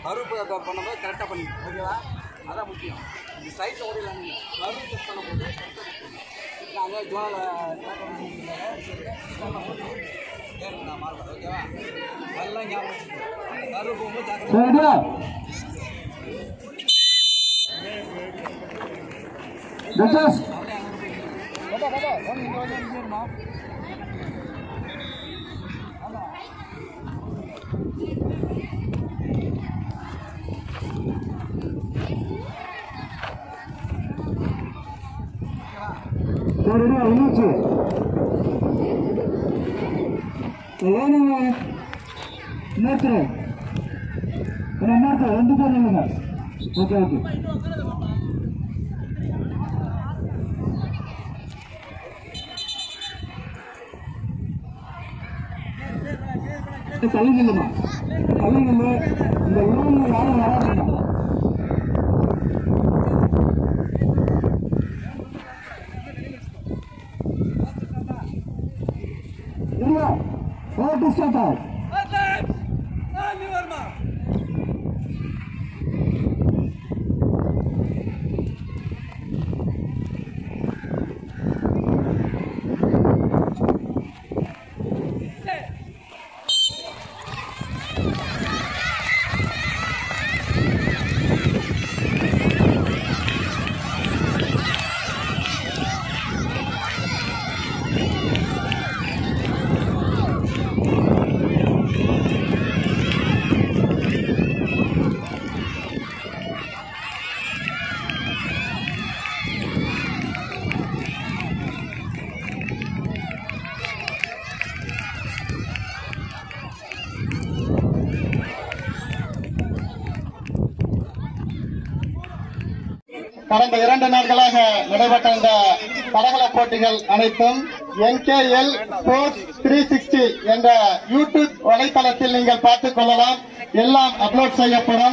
கருப்பு அதை பண்ணும்போது கரெக்டாக பண்ணி ஓகேவா அதான் முக்கியம் இந்த சைட்டில் ஓடிடலாம் நீங்கள் கருப்பு செக் பண்ணும்போது நாங்கள் ஜோனில் நான் மாறுவேன் ஓகேவா எல்லாம் ஞாபகம் வச்சுக்கோங்க. கருப்பு போகும்போது ஜாக்கிரதை ரெடியா ஜட்ஜஸ் ரெடியா என்னாச்சு ಏನು ಇನ್ನೊರ್ತಾರೆ ಇನ್ನೊರ್ತಾರೆ ரெண்டு பேர் இல்லைங்க ஓகே ஓகே தள்ளி நில்லுமா தள்ளி நில்லு இந்த உணவுல யாரும் வராதுங்க இல்லையா ஓட்டு ஸ்டார்ட் ஆகும் கடந்த இரண்டு நாட்களாக நடைபெற்ற இந்த தடகள போட்டிகள் அனைத்தும் என்கேஎல் ஸ்போர்ட்ஸ் த்ரீ சிக்ஸ்டி என்ற யூடியூப் வலைத்தளத்தில் நீங்கள் பார்த்துக் கொள்ளலாம் எல்லாம் அப்லோட் செய்யப்படும்